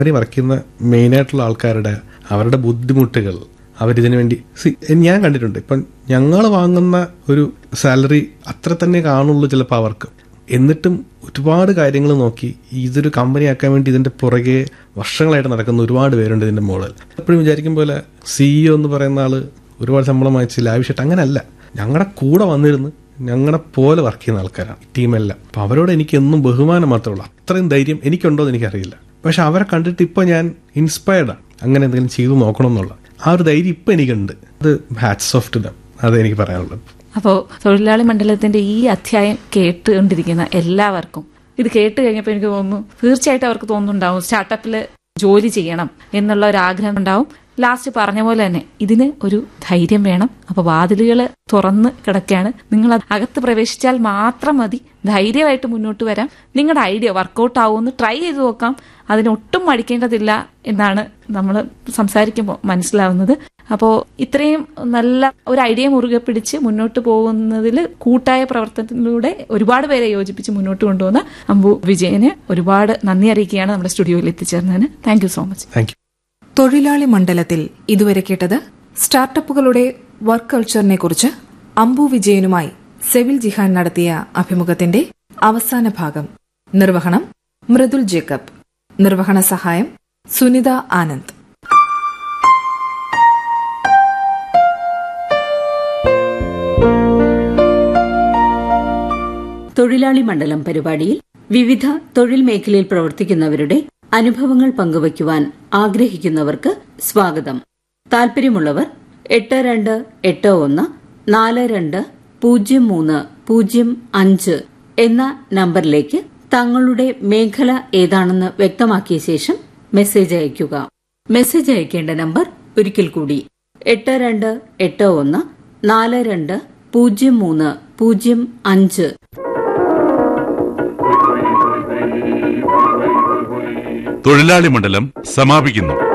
അവർ work ചെയ്യുന്ന മെയിനായിട്ടുള്ള ആൾക്കാരുടെ അവരുടെ ബുദ്ധിമുട്ടുകൾ അവരിതിനു വേണ്ടി See, ഞാൻ കണ്ടിട്ടുണ്ട് ഇപ്പം ഞങ്ങൾ വാങ്ങുന്ന ഒരു സാലറി അത്ര തന്നെ കാണുള്ളൂ ചിലപ്പോൾ അവർക്ക് എന്നിട്ടും ഒരുപാട് കാര്യങ്ങൾ നോക്കി ഇതൊരു കമ്പനി ആക്കാൻ വേണ്ടി ഇതിന്റെ പുറകെ വർഷങ്ങളായിട്ട് നടക്കുന്ന ഒരുപാട് പേരുണ്ട് ഇതിന്റെ മുകളിൽ എപ്പോഴും വിചാരിക്കും പോലെ സിഇഒ എന്ന് പറയുന്ന ആള് ഒരുപാട് ശമ്പളം വാങ്ങിച്ച് ലാവിഷായിട്ട് അങ്ങനല്ല ഞങ്ങളുടെ കൂടെ വന്നിരുന്ന് ഞങ്ങളെ പോലെ വർക്ക് ചെയ്യുന്ന ആൾക്കാരാണ് ടീമെല്ലാം അപ്പൊ അവരോട് എനിക്ക് എന്നും ബഹുമാനം മാത്രമേ ഉള്ളൂ അത്രയും ധൈര്യം എനിക്കുണ്ടോ എന്ന് എനിക്കറിയില്ല പക്ഷെ അവരെ കണ്ടിട്ട് ഇപ്പൊ ഞാൻ ഇൻസ്പയർഡാണ് അങ്ങനെ എന്തെങ്കിലും ചെയ്തു നോക്കണം എന്നുള്ള ആ ഒരു ധൈര്യം ഇപ്പൊ എനിക്കുണ്ട് അത് ഹാറ്റ്സ് ഓഫ് ടു ദം അത് എനിക്ക് പറയാനുള്ളത് അപ്പോൾ തൊഴിലാളി മണ്ഡലത്തിന്റെ ഈ അധ്യായം കേട്ടുകൊണ്ടിരിക്കുന്ന എല്ലാവർക്കും ഇത് കേട്ട് കഴിഞ്ഞപ്പോൾ എനിക്ക് തോന്നുന്നു തീർച്ചയായിട്ടും അവർക്ക് തോന്നുന്നുണ്ടാവും സ്റ്റാർട്ടപ്പിൽ ജോലി ചെയ്യണം എന്നുള്ള ഒരു ആഗ്രഹം ഉണ്ടാവും ലാസ്റ്റ് പറഞ്ഞ പോലെ തന്നെ ഇതിന് ഒരു ധൈര്യം വേണം അപ്പൊ വാതിലുകൾ തുറന്ന് കിടക്കുകയാണ് നിങ്ങൾ അത് അകത്ത് പ്രവേശിച്ചാൽ മാത്രം മതി ധൈര്യമായിട്ട് മുന്നോട്ട് വരാം നിങ്ങളുടെ ഐഡിയ വർക്കൗട്ട് ആവുമെന്ന് ട്രൈ ചെയ്ത് നോക്കാം അതിനൊട്ടും മടിക്കേണ്ടതില്ല എന്നാണ് നമ്മൾ സംസാരിക്കുമ്പോൾ മനസ്സിലാവുന്നത് അപ്പോൾ ഇത്രയും നല്ല ഒരു ഐഡിയ മുറുകെ പിടിച്ച് മുന്നോട്ട് പോകുന്നതിൽ കൂട്ടായ പ്രവർത്തനത്തിലൂടെ ഒരുപാട് പേരെ യോജിപ്പിച്ച് മുന്നോട്ട് കൊണ്ടുവന്ന അമ്പു വിജയന് ഒരുപാട് നന്ദി അറിയിക്കുകയാണ് നമ്മുടെ സ്റ്റുഡിയോയിൽ എത്തിച്ചേർന്നതിന് thank you so much thank you തൊഴിലാളി മണ്ഡലത്തിൽ ഇതുവരെ കേട്ടത് സ്റ്റാർട്ടപ്പുകളുടെ വർക്ക് കൾച്ചറിനെ കുറിച്ച് അംബു വിജയനുമായി സെവിൽ ജിഹാൻ നടത്തിയ അഭിമുഖത്തിന്റെ അവസാന ഭാഗം നിർവഹണം മൃദുൽ ജേക്കബ് നിർവഹണ സഹായം സുനിത ആനന്ദ് തൊഴിലാളി മണ്ഡലം പരിപാടിയിൽ വിവിധ തൊഴിൽ മേഖലയിൽ പ്രവർത്തിക്കുന്നവരുടെ അനുഭവങ്ങൾ പങ്കുവയ്ക്കുവാൻ ആഗ്രഹിക്കുന്നവർക്ക് സ്വാഗതം താൽപര്യമുള്ളവർ എട്ട് രണ്ട് എട്ട് ഒന്ന് നാല് രണ്ട് പൂജ്യം മൂന്ന് പൂജ്യം അഞ്ച് എന്ന നമ്പറിലേക്ക് തങ്ങളുടെ മേഖല ഏതാണെന്ന് വ്യക്തമാക്കിയ ശേഷം മെസ്സേജ് അയയ്ക്കുക മെസ്സേജ് അയക്കേണ്ട നമ്പർ ഒരിക്കൽ കൂടി എട്ട് രണ്ട് എട്ട് ഒന്ന് നാല് രണ്ട് പൂജ്യം മൂന്ന് പൂജ്യം അഞ്ച് തൊഴിലാളി മണ്ഡലം സമാപിക്കുന്നു